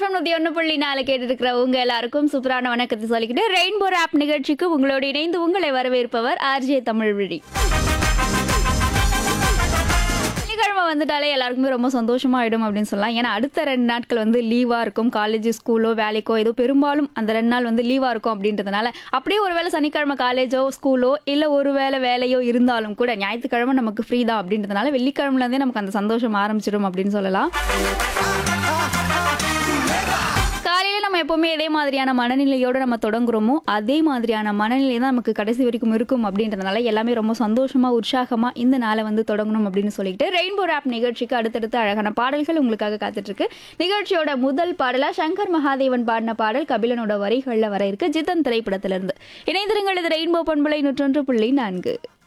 FM நூத்தி ஒன்று புள்ளி நாலு கேட்டு இருக்கிற உங்க எல்லாருக்கும் சூப்பரான வணக்கத்தை சொல்லிக்கிட்டு ரெயின்போ ஆப் நிகழ்ச்சிக்கு உங்களோடு இணைந்து உங்களை வரவேற்பவர் ஆர்ஜே தமிழ்விழி சனிக்கிழமை வந்துட்டாலே எல்லாருக்குமே ரொம்ப சந்தோஷமாயிடும் அப்படின்னு சொல்லலாம் ஏன்னா அடுத்த ரெண்டு நாட்கள் வந்து லீவாக இருக்கும் காலேஜ் ஸ்கூலோ வேலைக்கோ ஏதோ பெரும்பாலும் அந்த ரெண்டு நாள் வந்து லீவாக இருக்கும் அப்படின்றதுனால அப்படியே ஒருவேளை சனிக்கிழமை காலேஜோ ஸ்கூலோ இல்லை ஒருவேளை வேலையோ இருந்தாலும் கூட ஞாயிற்றுக்கிழமை நமக்கு ஃப்ரீ தான் அப்படின்றதுனால வெள்ளிக்கிழமைலேருந்தே நமக்கு அந்த சந்தோஷம் ஆரம்பிச்சிடும் அப்படின்னு சொல்லலாம் காலையில் நம்ம எப்போவுமே இதே மாதிரியான மனநிலையோடு நம்ம தொடங்குறோமோ அதே மாதிரியான மனநிலை தான் நமக்கு கடைசி வரைக்கும் இருக்கும் அப்படின்றதுனால எல்லாமே ரொம்ப சந்தோஷமாக உற்சாகமாக இந்த நாளை வந்து தொடங்கணும் அப்படின்னு சொல்லிட்டு ரெயின்போ ஆப் நிகழ்ச்சிக்கு அடுத்தடுத்து அழகான பாடல்கள் உங்களுக்காக காத்துட்ருக்கு நிகழ்ச்சியோட முதல் பாடலாக சங்கர் மகாதேவன் பாடின பாடல் கபிலனோட வரிகளில் வர இருக்கு ஜிதன் திரைப்படத்திலிருந்து இணைந்திருங்கள் இது ரெயின்போ பண்பலை நூற்றொன்று புள்ளி நான்கு